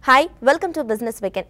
Hi welcome to business weekend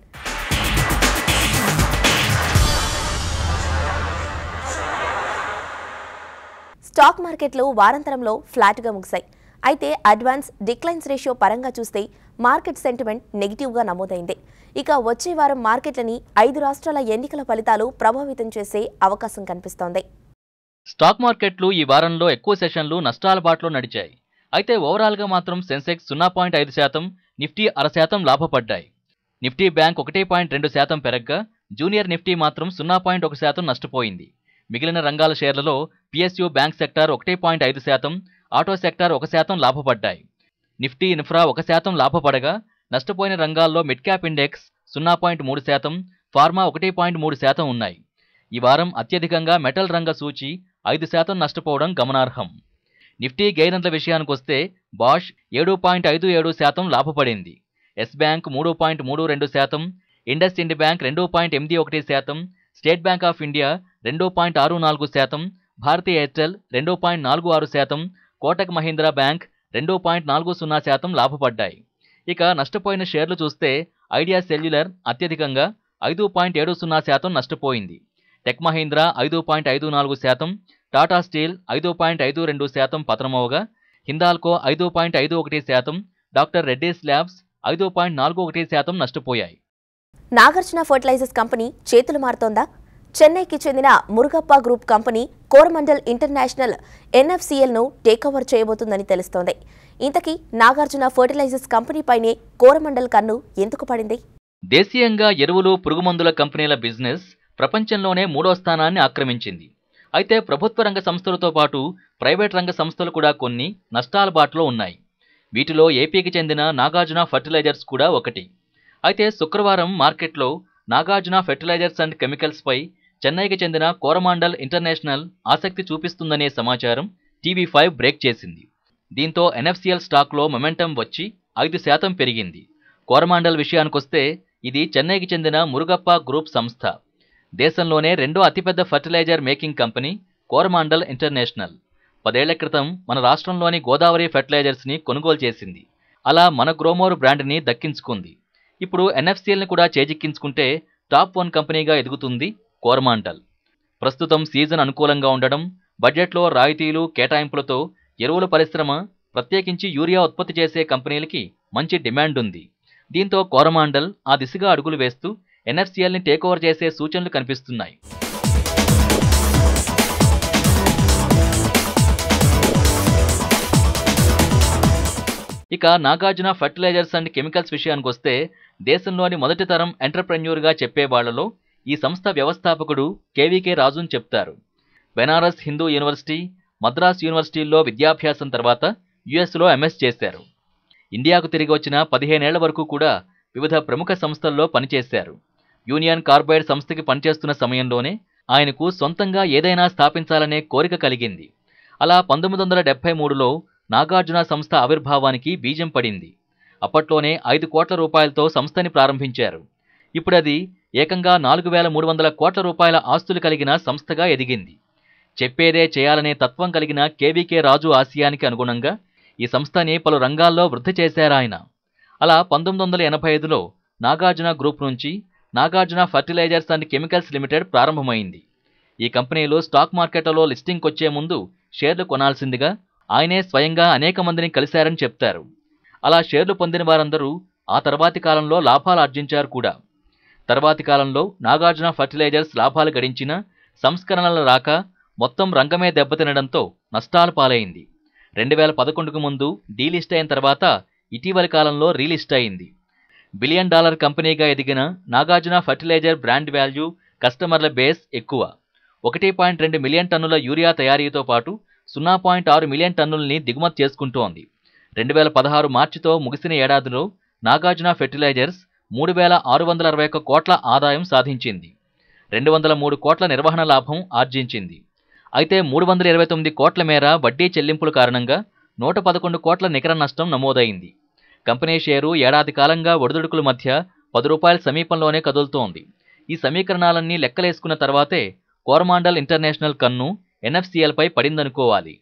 stock మార్కెట్లు వారాంతరంలో ఫ్లాట్గా ముగిశాయి అయితే అడ్వాన్స్ డిక్లైన్స్ రేషియో పరంగా చూస్తే మార్కెట్ సెంటిమెంట్ నెగిటివ్గా నమోదైంది ఇక వచ్చే వారం మార్కెట్లని ఐదు రాష్ట్రాల ఎన్నికల ఫలితాలు ప్రభావితం చేసే అవకాశం కనిపిస్తోంది స్టాక్ మార్కెట్లు ఈ వారంలో ఎక్కువ సెషన్లు నష్టాల బాటలో నడిచాయి అయితే ఓవరాల్గా మాత్రం సెన్సెక్స్ సున్నా పాయింట్ ఐదు శాతం నిఫ్టీ అర శాతం లాభపడ్డాయి నిఫ్టీ బ్యాంక్ ఒకటి పాయింట్ రెండు శాతం పెరగ్గా జూనియర్ నిఫ్టీ మాత్రం సున్నా పాయింట్ ఒక శాతం నష్టపోయింది మిగిలిన రంగాల షేర్లలో పిఎస్యు బ్యాంక్ సెక్టార్ ఒకటి పాయింట్ ఐదు శాతం ఆటో సెక్టార్ ఒక శాతం లాభపడ్డాయి నిఫ్టీ ఇన్ఫ్రా ఒక శాతం లాభపడగా నష్టపోయిన రంగాల్లో మిడ్ క్యాప్ ఇండెక్స్ సున్నా పాయింట్ మూడు శాతం ఫార్మా ఒకటి పాయింట్ మూడు శాతం ఉన్నాయి ఈ వారం అత్యధికంగా మెటల్ రంగ సూచి ఐదు శాతం నష్టపోవడం గమనార్హం నిఫ్టీ గెయినర్ల విషయానికొస్తే బాష్ ఏడు పాయింట్ ఐదు ఏడు శాతం లాభపడింది ఎస్ బ్యాంక్ మూడు పాయింట్ మూడు రెండు శాతం ఇండస్ ఇండ్ బ్యాంక్ రెండు పాయింట్ ఎనిమిది ఒకటి శాతం స్టేట్ బ్యాంక్ ఆఫ్ ఇండియా రెండు పాయింట్ ఆరు నాలుగు శాతం భారతీ ఎయిర్టెల్ రెండు పాయింట్ నాలుగు ఆరు శాతం కోటక్ మహీంద్రా బ్యాంక్ రెండు పాయింట్ నాలుగు సున్నా శాతం లాభపడ్డాయి ఇక నష్టపోయిన షేర్లు చూస్తే ఐడియా సెల్యులర్ అత్యధికంగా ఐదు పాయింట్ ఏడు సున్నా శాతం నష్టపోయింది టెక్ మహీంద్రా ఐదు పాయింట్ ఐదు నాలుగు శాతం టాటా స్టీల్ ఐదు పాయింట్ ఐదు రెండు శాతం పతనమవగా హిందాల్కో ఐదు పాయింట్ ఐదు ఒకటి శాతం డాక్టర్ రెడ్డీస్ ల్యాబ్స్ ఐదు పాయింట్ నాలుగు ఒకటి శాతం నష్టపోయాయి నాగార్జున ఫర్టిలైజర్స్ కంపెనీ చేతులు మారుతోందా చెన్నైకి చెందిన Murugappa group company Coromandel international ఎన్ఎఫ్సిఎల్ను టేకోవర్ చేయబోతుందని తెలుస్తోంది ఇంతకీ నాగార్జున ఫర్టిలైజర్స్ కంపెనీపైనే కోరమండల్ కన్ను ఎందుకు పడింది దేశీయంగా ఎరువులు పురుగుమందుల కంపెనీల బిజినెస్ ప్రపంచంలోనే మూడో స్థానాన్ని ఆక్రమించింది అయితే ప్రభుత్వ రంగ సంస్థలతో పాటు ప్రైవేట్ రంగ సంస్థలు కూడా కొన్ని నష్టాల బాటలో ఉన్నాయి వీటిలో ఏపీకి చెందిన నాగార్జున ఫర్టిలైజర్స్ కూడా ఒకటి అయితే శుక్రవారం మార్కెట్లో నాగార్జున ఫెర్టిలైజర్స్ అండ్ కెమికల్స్ పై చెన్నైకి చెందిన కోరమాండల్ ఇంటర్నేషనల్ ఆసక్తి చూపిస్తుందనే సమాచారం టీవీ ఫైవ్ బ్రేక్ చేసింది దీంతో ఎన్ఎఫ్సిఎల్ స్టాక్లో మొమెంటం వచ్చి ఐదు శాతం పెరిగింది కోరమాండల్ విషయానికొస్తే ఇది చెన్నైకి చెందిన మురుగప్ప గ్రూప్ సంస్థ దేశంలోనే రెండో అతిపెద్ద fertilizer making company Coromandel international పదేళ్ల క్రితం మన రాష్ట్రంలోని గోదావరి ఫెర్టిలైజర్స్ని కొనుగోలు చేసింది అలా మన గ్రోమోర్ బ్రాండ్ని దక్కించుకుంది ఇప్పుడు ఎన్ఎఫ్సిఎల్ని కూడా చేజిక్కించుకుంటే టాప్ వన్ కంపెనీగా ఎదుగుతుంది కోరమాండల్ ప్రస్తుతం సీజన్ అనుకూలంగా ఉండడం బడ్జెట్లో రాయితీలు కేటాయింపులతో ఎరువుల పరిశ్రమ ప్రత్యేకించి యూరియా ఉత్పత్తి చేసే కంపెనీలకి మంచి డిమాండ్ ఉంది దీంతో కోరమాండల్ ఆ దిశగా అడుగులు వేస్తూ ఎన్ఎఫ్సిఎల్ని టేకోవర్ చేసే సూచనలు కనిపిస్తున్నాయి ఇక నాగార్జున ఫర్టిలైజర్స్ అండ్ కెమికల్స్ విషయానికి వస్తే దేశంలోని మొదటి తరం ఎంటర్ప్రెన్యూర్గా చెప్పే వాళ్లలో ఈ సంస్థ వ్యవస్థాపకుడు కేవీకే రాజున్ చెప్తారు బెనారస్ హిందూ యూనివర్సిటీ మద్రాస్ యూనివర్సిటీల్లో విద్యాభ్యాసం తర్వాత యుఎస్లో ఎంఎస్ చేశారు ఇండియాకు తిరిగి వచ్చిన పదిహేనేళ్ల వరకు కూడా వివిధ ప్రముఖ సంస్థల్లో పనిచేశారు యూనియన్ కార్బైడ్ సంస్థకి పనిచేస్తున్న సమయంలోనే ఆయనకు సొంతంగా ఏదైనా స్థాపించాలనే కోరిక కలిగింది అలా పంతొమ్మిది వందల డెబ్బై మూడులో నాగార్జున సంస్థ ఆవిర్భావానికి బీజం పడింది అప్పట్లోనే ఐదు కోట్ల రూపాయలతో సంస్థని ప్రారంభించారు ఇప్పుడది ఏకంగా నాలుగు వేల మూడు వందల కోట్ల రూపాయల ఆస్తులు కలిగిన సంస్థగా ఎదిగింది చెప్పేదే చేయాలనే తత్వం కలిగిన కేవీకే రాజు ఆశయానికి అనుగుణంగా ఈ సంస్థని పలు రంగాల్లో వృద్ధి చేశారాయన అలా పంతొమ్మిది వందల ఎనభై ఐదులో నాగార్జున గ్రూప్ నుంచి Nagarjuna fertilizers and chemicals limited ప్రారంభమైంది ఈ కంపెనీలో స్టాక్ మార్కెట్లలో లిస్టింగ్కి వచ్చే ముందు షేర్లు కొనాల్సిందిగా ఆయనే స్వయంగా అనేక మందిని కలిశారని చెప్తారు అలా షేర్లు పొందిన వారందరూ ఆ తర్వాతి కాలంలో లాభాలు ఆర్జించారు కూడా తర్వాతి కాలంలో నాగార్జున ఫర్టిలైజర్స్ లాభాలు గడించిన సంస్కరణల రాక మొత్తం రంగమే దెబ్బతినడంతో నష్టాల పాలైంది రెండు వేల పదకొండుకు ముందు డీలిస్ట్ అయిన తర్వాత ఇటీవలి కాలంలో రీలిస్ట్ అయింది బిలియన్ డాలర్ కంపెనీగా ఎదిగిన నాగార్జున ఫర్టిలైజర్ బ్రాండ్ వాల్యూ కస్టమర్ల బేస్ ఎక్కువ ఒకటి పాయింట్ రెండు మిలియన్ టన్నుల యూరియా తయారీతో పాటు సున్నా పాయింట్ ఆరు మిలియన్ టన్నుల్ని దిగుమతి చేసుకుంటోంది రెండు వేల పదహారు మార్చితో ముగిసిన ఏడాదిలో నాగార్జున ఫెర్టిలైజర్స్ మూడు వేల ఆరు వందల అరవై ఒక్క కోట్ల ఆదాయం సాధించింది రెండు వందల మూడు కోట్ల నిర్వహణ లాభం ఆర్జించింది అయితే మూడు వందల ఇరవై తొమ్మిది కోట్ల మేర వడ్డీ చెల్లింపుల కారణంగా నూట పదకొండు కోట్ల నికర నష్టం నమోదైంది కంపెనీ షేరు ఏడాది కాలంగా ఒడిదుడుకుల మధ్య పది రూపాయల సమీపంలోనే కదులుతోంది ఈ సమీకరణాలన్నీ లెక్కలేసుకున్న తర్వాతే కోరమాండల్ ఇంటర్నేషనల్ కన్ను ఎన్ఎఫ్సిఎల్పై పడిందనుకోవాలి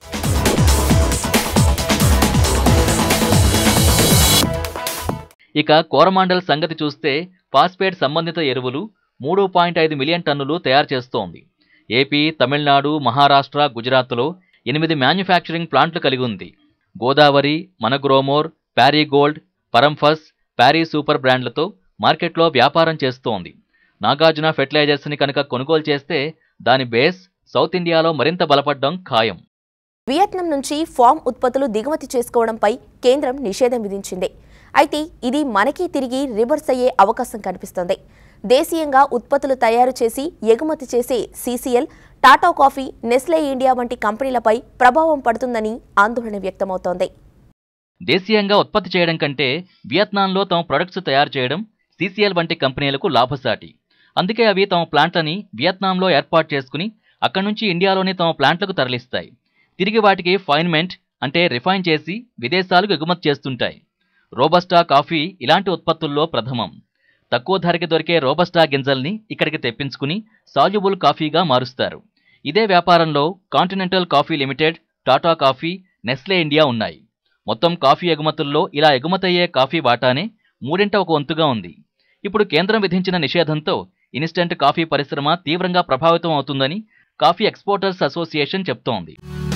ఇక కోరమాండల్ సంగతి చూస్తే ఫాస్ఫేట్ సంబంధిత ఎరువులు మూడు పాయింట్ ఐదు మిలియన్ టన్నులు తయారు చేస్తోంది ఏపీ తమిళనాడు మహారాష్ట్ర గుజరాత్లో ఎనిమిది మ్యానుఫ్యాక్చరింగ్ ప్లాంట్లు కలిగి ఉంది గోదావరి మనగ్రోమోర్ ప్యారీగోల్డ్ పరంఫస్ ప్యారీ సూపర్ బ్రాండ్లతో మార్కెట్లో వ్యాపారం చేస్తోంది నాగార్జున ఫెర్టిలైజర్స్ని కనుక కొనుగోలు చేస్తే దాని బేస్ సౌత్ ఇండియాలో మరింత బలపడ్డం ఖాయం వియత్నాం నుంచి ఫామ్ ఉత్పత్తులు దిగుమతి చేసుకోవడంపై కేంద్రం నిషేధం విధించింది అయితే ఇది మనకి తిరిగి రివర్స్ అయ్యే అవకాశం కనిపిస్తోంది దేశీయంగా ఉత్పత్తులు తయారు చేసి ఎగుమతి చేసే CCL Tata coffee Nestle India వంటి కంపెనీలపై ప్రభావం పడుతుందని ఆందోళన వ్యక్తమవుతోంది దేశీయంగా ఉత్పత్తి చేయడం కంటే వియత్నాంలో తమ ప్రొడక్ట్స్ తయారు చేయడం సీసీఎల్ వంటి కంపెనీలకు లాభసాటి అందుకే అవి తమ ప్లాంట్లని వియత్నాంలో ఏర్పాటు చేసుకుని అక్కడి నుంచి ఇండియాలోని తమ ప్లాంట్లకు తరలిస్తాయి తిరిగి వాటికి ఫైన్మెంట్ అంటే రిఫైన్ చేసి విదేశాలకు ఎగుమతి చేస్తుంటాయి రోబస్టా కాఫీ ఇలాంటి ఉత్పత్తుల్లో ప్రథమం తక్కువ ధరకి దొరికే రోబస్టా గింజల్ని ఇక్కడికి తెప్పించుకుని సాల్యుబుల్ కాఫీగా మారుస్తారు ఇదే వ్యాపారంలో continental coffee limited Tata coffee Nestle India ఉన్నాయి మొత్తం కాఫీ ఎగుమతుల్లో ఇలా ఎగుమతయ్యే కాఫీ వాటానే మూడింట ఒక వంతుగా ఉంది ఇప్పుడు కేంద్రం విధించిన నిషేధంతో ఇన్స్టంట్ కాఫీ పరిశ్రమ తీవ్రంగా ప్రభావితం అవుతుందని కాఫీ ఎక్స్పోర్టర్స్ అసోసియేషన్ చెప్తోంది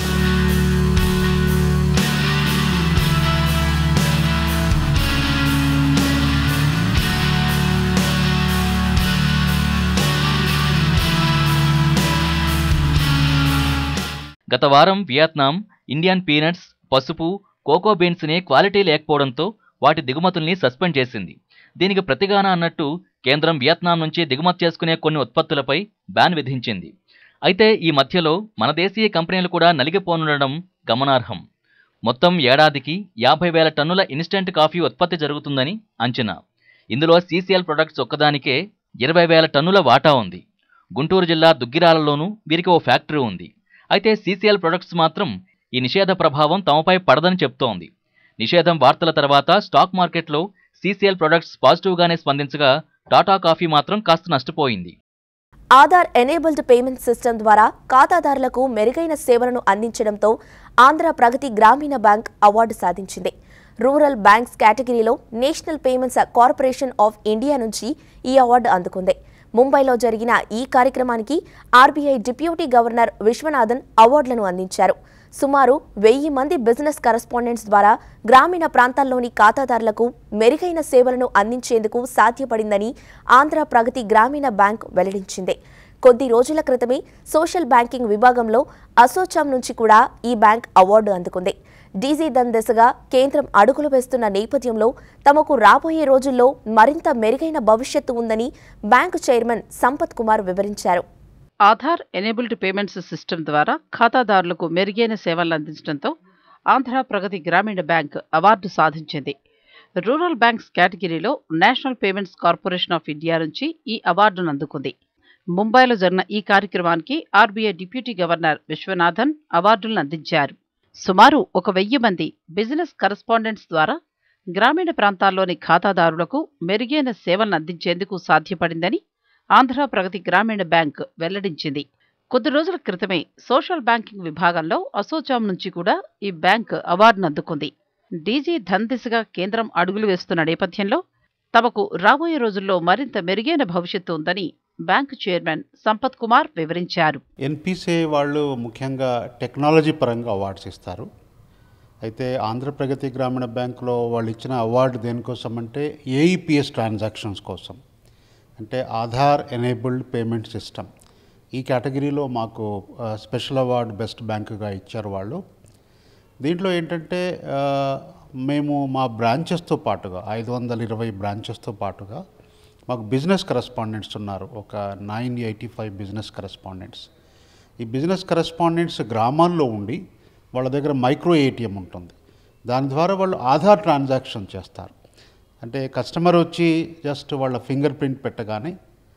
గత వారం వియత్నాం ఇండియన్ పీనట్స్ పసుపు కోకో బీన్స్ని క్వాలిటీ లేకపోవడంతో వాటి దిగుమతుల్ని సస్పెండ్ చేసింది దీనికి ప్రతిగాన అన్నట్టు కేంద్రం వియత్నాం నుంచి దిగుమతి చేసుకునే కొన్ని ఉత్పత్తులపై బ్యాన్ విధించింది అయితే ఈ మధ్యలో మన దేశీయ కంపెనీలు కూడా నలిగిపోనుండడం గమనార్హం మొత్తం ఏడాదికి యాభై వేల టన్నుల ఇన్స్టెంట్ కాఫీ ఉత్పత్తి జరుగుతుందని అంచనా ఇందులో సీసీఎల్ ప్రొడక్ట్స్ ఒక్కదానికే ఇరవై వేల టన్నుల వాటా ఉంది గుంటూరు జిల్లా దుగ్గిరాలలోనూ వీరికి ఓ ఫ్యాక్టరీ ఉంది అయితే సీసీఎల్ ప్రొడక్ట్స్ మాత్రం ఈ నిషేధ ప్రభావం తమపై పడదని చెప్తోంది నిషేధం వార్తల తర్వాత స్టాక్ మార్కెట్లో సీసీఎల్ ప్రొడక్ట్స్ పాజిటివ్గానే స్పందించగా టాటా కాఫీ మాత్రం కాస్త నష్టపోయింది ఆధార్ ఎనేబుల్డ్ పేమెంట్ సిస్టమ్ ద్వారా ఖాతాదారులకు మెరుగైన సేవలను అందించడంతో ఆంధ్ర ప్రగతి గ్రామీణ బ్యాంక్ అవార్డు సాధించింది రూరల్ బ్యాంక్స్ కేటగిరీలో national payments corporation of India నుంచి ఈ అవార్డు అందుకుంది ముంబైలో జరిగిన ఈ కార్యక్రమానికి ఆర్బీఐ డిప్యూటీ గవర్నర్ విశ్వనాథన్ అవార్డులను అందించారు సుమారు వెయ్యి మంది బిజినెస్ కరెస్పాండెంట్స్ ద్వారా గ్రామీణ ప్రాంతాల్లోని ఖాతాదారులకు మెరుగైన సేవలను అందించేందుకు సాధ్యపడిందని ఆంధ్ర ప్రగతి గ్రామీణ బ్యాంక్ వెల్లడించింది కొద్ది రోజుల క్రితమే సోషల్ బ్యాంకింగ్ విభాగంలో అసోచాం నుంచి కూడా ఈ బ్యాంక్ అవార్డు అందుకుంది డీజీ దన్ దిశగా కేంద్రం అడుగులు వేస్తున్న నేపథ్యంలో తమకు రాబోయే రోజుల్లో మరింత మెరుగైన భవిష్యత్తు ఉందని బ్యాంకు చైర్మన్ సంపత్ కుమార్ వివరించారు ఆధార్ ఎనేబుల్డ్ పేమెంట్స్ సిస్టమ్ ద్వారా ఖాతాదారులకు మెరుగైన సేవలు అందించడంతో ఆంధ్ర ప్రగతి గ్రామీణ బ్యాంక్ అవార్డు సాధించింది రూరల్ బ్యాంక్స్ కేటగిరీలో national payments corporation of India నుంచి ఈ అవార్డును అందుకుంది ముంబైలో జరిగిన ఈ కార్యక్రమానికి ఆర్బీఐ డిప్యూటీ గవర్నర్ విశ్వనాథన్ అవార్డులను అందించారు సుమారు ఒక వెయ్యి మంది బిజినెస్ కరెస్పాండెంట్స్ ద్వారా గ్రామీణ ప్రాంతాల్లోని ఖాతాదారులకు మెరుగైన సేవలను అందించేందుకు సాధ్యపడిందని ఆంధ్ర ప్రగతి గ్రామీణ బ్యాంక్ వెల్లడించింది కొద్ది రోజుల క్రితమే సోషల్ బ్యాంకింగ్ విభాగంలో అసోచాం నుంచి కూడా ఈ బ్యాంక్ అవార్డును అందుకుంది డీజీ ధన్ దిశగా కేంద్రం అడుగులు వేస్తున్న నేపథ్యంలో తమకు రాబోయే రోజుల్లో మరింత మెరుగైన భవిష్యత్తు ఉందని బ్యాంకు చైర్మన్ సంపత్ కుమార్ వివరించారు ఎన్పిసిఐ వాళ్ళు ముఖ్యంగా టెక్నాలజీ పరంగా అవార్డ్స్ ఇస్తారు అయితే ఆంధ్రప్రగతి గ్రామీణ బ్యాంకులో వాళ్ళు ఇచ్చిన అవార్డు దేనికోసం అంటే ఏఈపిఎస్ ట్రాన్సాక్షన్స్ కోసం అంటే ఆధార్ ఎనేబుల్డ్ పేమెంట్ సిస్టమ్ ఈ కేటగిరీలో మాకు ఆ, స్పెషల్ అవార్డు బెస్ట్ బ్యాంకుగా ఇచ్చారు వాళ్ళు దీంట్లో ఏంటంటే ఆ, మేము మా బ్రాంచెస్తో పాటుగా ఐదు వందల ఇరవై బ్రాంచెస్తో పాటుగా మాకు బిజినెస్ కరెస్పాండెంట్స్ ఉన్నారు ఒక nine eighty five business correspondents ఈ బిజినెస్ కరెస్పాండెంట్స్ గ్రామాల్లో ఉండి వాళ్ళ దగ్గర మైక్రో ఏటీఎం ఉంటుంది దాని ద్వారా వాళ్ళు ఆధార్ ట్రాన్సాక్షన్ చేస్తారు అంటే కస్టమర్ వచ్చి జస్ట్ వాళ్ళ ఫింగర్ ప్రింట్ పెట్టగానే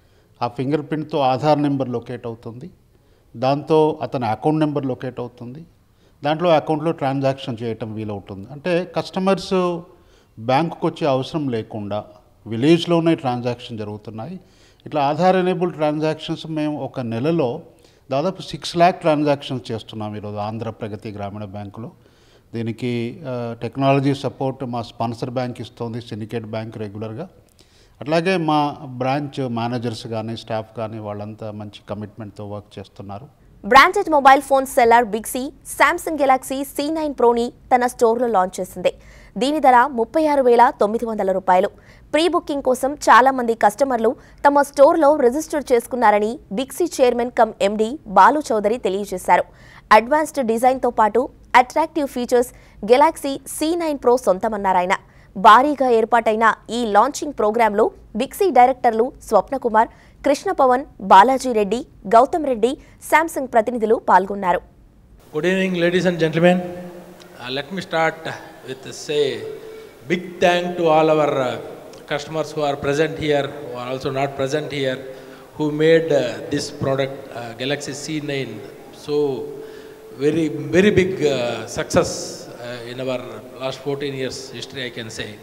ఆ ఫింగర్ ప్రింట్తో ఆధార్ నెంబర్ లొకేట్ అవుతుంది దాంతో అతని అకౌంట్ నెంబర్ లొకేట్ అవుతుంది దాంట్లో అకౌంట్లో ట్రాన్సాక్షన్ చేయటం వీలవుతుంది అంటే కస్టమర్స్ బ్యాంకుకు వచ్చే అవసరం లేకుండా విలేజ్లోనే ట్రాన్సాక్షన్ జరుగుతున్నాయి ఇట్లా ఆధార్ ఎనేబుల్ ట్రాన్సాక్షన్స్ మేము ఒక నెలలో దాదాపు సిక్స్ ల్యాక్ ట్రాన్సాక్షన్స్ చేస్తున్నాం ఈరోజు ఆంధ్ర ప్రగతి గ్రామీణ బ్యాంకులో దీనికి ఆ, టెక్నాలజీ సపోర్ట్ మా స్పాన్సర్ బ్యాంక్ ఇస్తుంది సిండికేట్ బ్యాంక్ రెగ్యులర్గా అట్లాగే మా బ్రాంచ్ మేనేజర్స్ కానీ స్టాఫ్ కానీ వాళ్ళంతా మంచి కమిట్మెంట్తో వర్క్ చేస్తున్నారు branded mobile phone seller Big C Samsung Galaxy C nine ప్రోని తన స్టోర్లో లాంచ్ చేసింది దీని ధర ముప్పై ఆరు వేల తొమ్మిది వందల రూపాయలు ప్రీ బుకింగ్ కోసం చాలా మంది కస్టమర్లు తమ స్టోర్లో రిజిస్టర్ చేసుకున్నారని Big C chairman cum MD Balu Chowdary తెలియజేశారు అడ్వాన్స్డ్ డిజైన్తో పాటు attractive features Galaxy C nine pro సొంతమన్నారాయన భారీగా ఏర్పాటైన ఈ లాంచింగ్ ప్రోగ్రాంలో బిగ్సీ డైరెక్టర్లు స్వప్నకుమార్ కృష్ణ పవన్ బాలాజీ రెడ్డి గౌతమ్ రెడ్డి శాంసంగ్ ప్రతినిధులు పాల్గొన్నారు Good evening, ladies and gentlemen. Uh, let me start with say big thank to all our uh, customers who are present here, who are also not present here, who made uh, this product uh, Galaxy C9 so very very big uh, success uh, in our last 14 years history, I can say.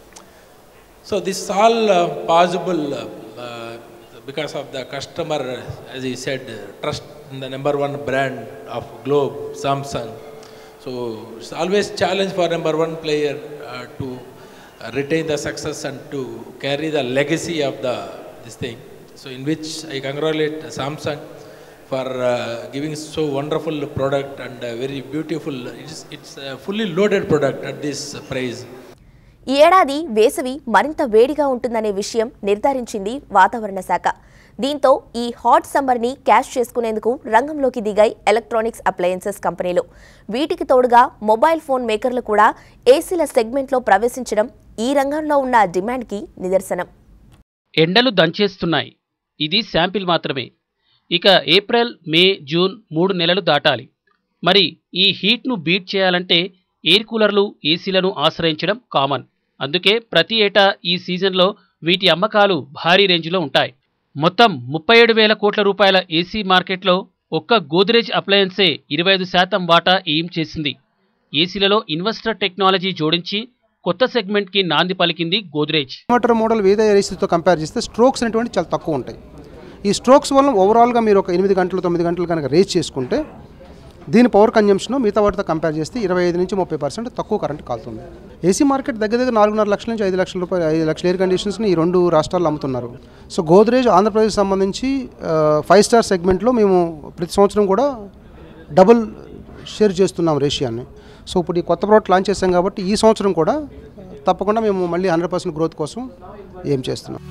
So this is all uh, possible uh, uh, because of the customer, uh, as he said, uh, trust in the number one brand of Globe, Samsung. So it's always challenge for number one player uh, to uh, retain the success and to carry the legacy of the this thing. So in which I congratulate Samsung for uh, giving so wonderful product and uh, very beautiful. It's it's a fully loaded product at this price. ఈ ఏడాది వేసవి మరింత వేడిగా ఉంటుందనే విషయం నిర్ధారించింది వాతావరణ శాఖ దీంతో ఈ హాట్ సమ్మర్ని క్యాష్ చేసుకునేందుకు రంగంలోకి దిగాయి ఎలక్ట్రానిక్స్ అప్లయన్సెస్ కంపెనీలు వీటికి తోడుగా మొబైల్ ఫోన్ మేకర్లు కూడా ఏసీల సెగ్మెంట్లో ప్రవేశించడం ఈ రంగంలో ఉన్న డిమాండ్కి నిదర్శనం ఎండలు దంచేస్తున్నాయి ఇది శాంపిల్ మాత్రమే ఇక ఏప్రిల్ మే జూన్ మూడు నెలలు దాటాలి మరి ఈ హీట్ను బీట్ చేయాలంటే ఎయిర్ కూలర్లు ఏసీలను ఆశ్రయించడం కామన్ అందుకే ప్రతి ఏటా ఈ సీజన్లో వీటి అమ్మకాలు భారీ రేంజ్లో ఉంటాయి మొత్తం ముప్పై ఏడు వేల కోట్ల రూపాయల ఏసీ మార్కెట్లో ఒక్క గోద్రేజ్ అప్లయన్సే ఇరవై ఐదు శాతం వాటా ఎయిం చేసింది ఏసీలలో ఇన్వెస్టర్ టెక్నాలజీ జోడించి కొత్త సెగ్మెంట్కి నాంది పలికింది గోద్రేజ్ ఇన్వర్టర్ మోడల్ వేరే ఏసీతో కంపేర్ చేస్తే స్ట్రోక్స్ అనేటువంటి చాలా తక్కువ ఉంటాయి ఈ స్ట్రోక్స్ వల్ల ఓవరాల్గా మీరు ఒక ఎనిమిది గంటలు తొమ్మిది గంటలు కనుక రేస్ చేసుకుంటే దీని పవర్ కన్జంప్షన్ మిగతా వాటితో కంపేర్ చేస్తే ఇరవై ఐదు నుంచి ముప్పై పర్సెంట్ తక్కువ కరెంట్ కాలుతుంది ఏసీ మార్కెట్ దగ్గర దగ్గర నాలుగున్నర లక్షల నుంచి ఐదు లక్షల రూపాయలు ఐదు లక్షల ఎయిర్ కండిషన్స్ని ఈ రెండు రాష్ట్రాల్లో అమ్ముతున్నారు సో గోద్రేజ్ ఆంధ్రప్రదేశ్ సంబంధించి ఫైవ్ స్టార్ సెగ్మెంట్లో మేము ప్రతి సంవత్సరం కూడా డబుల్ షేర్ చేస్తున్నాం రేషియాన్ని సో ఇప్పుడు ఈ కొత్త ప్రోడక్ట్ లాంచ్ చేసాం కాబట్టి ఈ సంవత్సరం కూడా తప్పకుండా మేము మళ్ళీ హండ్రెడ్ పర్సెంట్ గ్రోత్ కోసం ఏం చేస్తున్నాం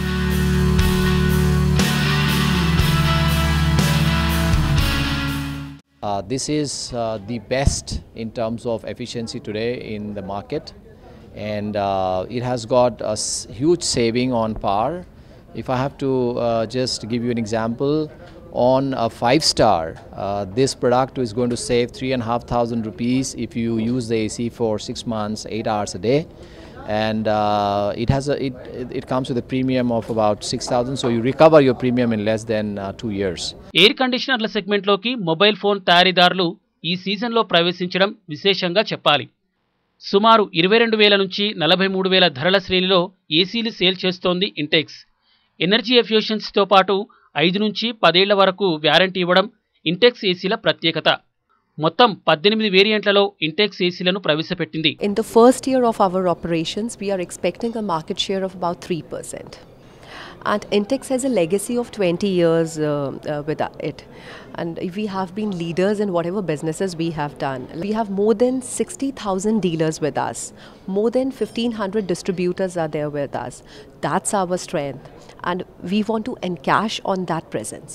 Uh, this is uh, the best in terms of efficiency today in the market, and uh, it has got a s- huge saving on power. If I have to uh, just give you an example, on a five star, uh, this product is going to save three and a half thousand rupees if you use the AC for six months, eight hours a day. And uh, it has a it, it it comes with a premium of about six thousand, so you recover your premium in less than uh, two years. Air కండిషనర్ల సెగ్మెంట్లోకి mobile phone తయారీదారులు ఈ సీజన్లో ప్రవేశించడం విశేషంగా చెప్పాలి సుమారు ఇరవై రెండు వేల నుంచి నలభై మూడు వేల ధరల శ్రేణిలో ఏసీలు సేల్ చేస్తోంది ఇంటెక్స్ ఎనర్జీ ఎఫిషియన్సీతో పాటు ఐదు నుంచి పదేళ్ల వరకు వ్యారంటీ ఇవ్వడం ఇంటెక్స్ ఏసీల ప్రత్యేకత మొత్తం పద్దెనిమిది వేరియంట్లలో ఇంటెక్స్ ఏసీలను ప్రవేశపెట్టింది In the first year of our operations, we are expecting a market share of about 3%. And Intex has a legacy of 20 years uh, uh, with uh, it. And we have been leaders in whatever businesses we have done. We have more than 60,000 dealers with us. More than 1,500 distributors are there with us. That's our strength. And we want to encash on that presence.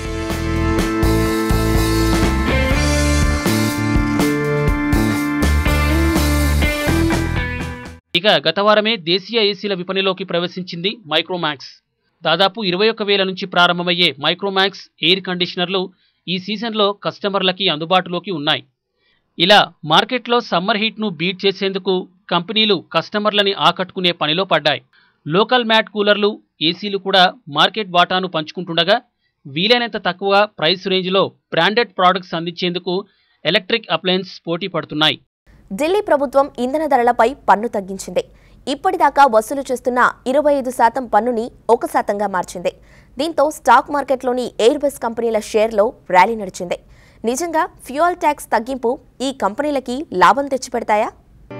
ఇక గత వారమే దేశీయ ఏసీల విపణిలోకి ప్రవేశించింది మైక్రోమాక్స్ దాదాపు ఇరవై ఒక్క వేల నుంచి ప్రారంభమయ్యే మైక్రోమాక్స్ ఎయిర్ కండిషనర్లు ఈ సీజన్లో కస్టమర్లకి అందుబాటులోకి ఉన్నాయి ఇలా మార్కెట్లో సమ్మర్ హీట్ను బీట్ చేసేందుకు కంపెనీలు కస్టమర్లని ఆకట్టుకునే పనిలో పడ్డాయి లోకల్ మ్యాట్ కూలర్లు ఏసీలు కూడా మార్కెట్ వాటాను పంచుకుంటుండగా వీలైనంత తక్కువ ప్రైస్ రేంజ్లో బ్రాండెడ్ ప్రోడక్ట్స్ అందించేందుకు ఎలక్ట్రిక్ అప్లయన్స్ పోటీ పడుతున్నాయి ఢిల్లీ ప్రభుత్వం ఇంధన ధరలపై పన్ను తగ్గించింది ఇప్పటిదాకా వసూలు చేస్తున్న ఇరవై ఐదు శాతం పన్నుని ఒక శాతంగా మార్చింది దీంతో స్టాక్ మార్కెట్లోని ఎయిర్ బస్ కంపెనీల షేర్లో ర్యాలీ నడిచింది నిజంగా ఫ్యూయల్ ట్యాక్స్ తగ్గింపు ఈ కంపెనీలకి లాభం తెచ్చిపెడతాయా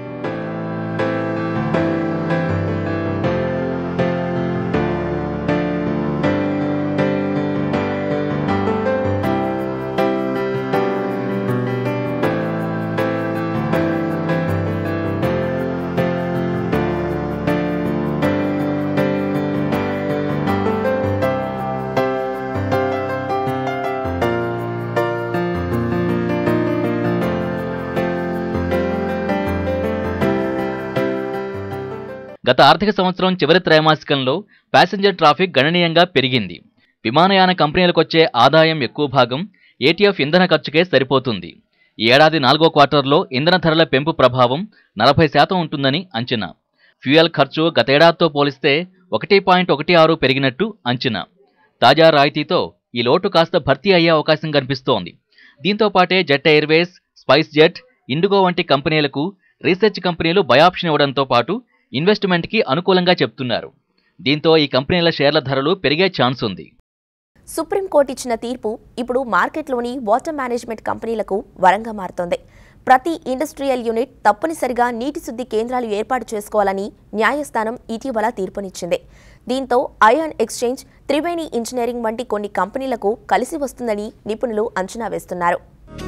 గత ఆర్థిక సంవత్సరం చివరి త్రైమాసికంలో ప్యాసింజర్ ట్రాఫిక్ గణనీయంగా పెరిగింది విమానయాన కంపెనీలకొచ్చే ఆదాయం ఎక్కువ భాగం ఏటీఎఫ్ ఇంధన ఖర్చుకే సరిపోతుంది ఈ ఏడాది నాలుగో క్వార్టర్లో ఇంధన ధరల పెంపు ప్రభావం నలభై శాతం ఉంటుందని అంచనా ఫ్యూయల్ ఖర్చు గతేడాదితో పోలిస్తే ఒకటి పాయింట్ ఒకటి ఆరు పెరిగినట్టు అంచనా తాజా రాయితీతో ఈ లోటు కాస్త భర్తీ అయ్యే అవకాశం కనిపిస్తోంది దీంతో పాటే జెట్ ఎయిర్వేస్ స్పైస్ జెట్ ఇండిగో వంటి కంపెనీలకు రీసెర్చ్ కంపెనీలు బయాప్షన్ ఇవ్వడంతో పాటు ఇన్వెస్ట్మెంట్కి అనుకూలంగా చెప్తున్నారు దీంతో ఈ కంపెనీల షేర్ల ధరలు పెరిగే ఛాన్స్ ఉంది సుప్రీంకోర్టు ఇచ్చిన తీర్పు ఇప్పుడు మార్కెట్లోని వాటర్ మేనేజ్మెంట్ కంపెనీలకు వరంగా మారుతోంది ప్రతి ఇండస్ట్రియల్ యూనిట్ తప్పనిసరిగా నీటి శుద్ధి కేంద్రాలు ఏర్పాటు చేసుకోవాలని న్యాయస్థానం ఇటీవల తీర్పునిచ్చింది దీంతో అయాన్ ఎక్స్చేంజ్ త్రివేణి ఇంజనీరింగ్ వంటి కొన్ని కంపెనీలకు కలిసి వస్తుందని నిపుణులు అంచనా వేస్తున్నారు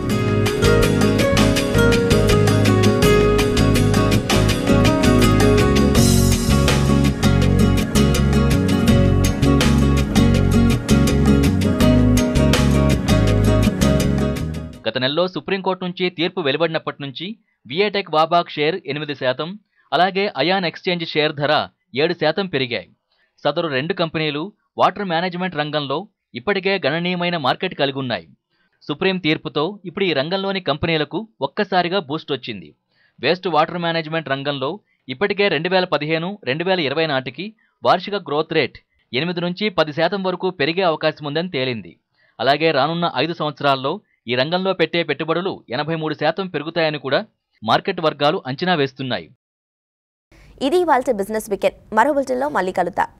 గత నెలలో సుప్రీంకోర్టు నుంచి తీర్పు వెలువడినప్పటి నుంచి విఏటెక్ వాబాక్ షేర్ ఎనిమిది శాతం అలాగే అయాన్ ఎక్స్చేంజ్ షేర్ ధర ఏడు శాతం పెరిగాయి సదరు రెండు కంపెనీలు వాటర్ మేనేజ్మెంట్ రంగంలో ఇప్పటికే గణనీయమైన మార్కెట్ కలిగి ఉన్నాయి సుప్రీం తీర్పుతో ఇప్పుడు ఈ రంగంలోని కంపెనీలకు ఒక్కసారిగా బూస్ట్ వచ్చింది వేస్ట్ వాటర్ మేనేజ్మెంట్ రంగంలో ఇప్పటికే రెండు వేల పదిహేను రెండు వేల ఇరవై నాటికి వార్షిక గ్రోత్ రేట్ ఎనిమిది నుంచి పది శాతం వరకు పెరిగే అవకాశం ఉందని తేలింది అలాగే రానున్న ఐదు సంవత్సరాల్లో ఈ రంగంలో పెట్టే పెట్టుబడులు ఎనభై మూడు శాతం పెరుగుతాయని కూడా మార్కెట్ వర్గాలు అంచనా వేస్తున్నాయి ఇది వాళ్ళ బిజినెస్ వీకెండ్ మరో బులెటిన్లో మళ్ళీ కలుద్దాం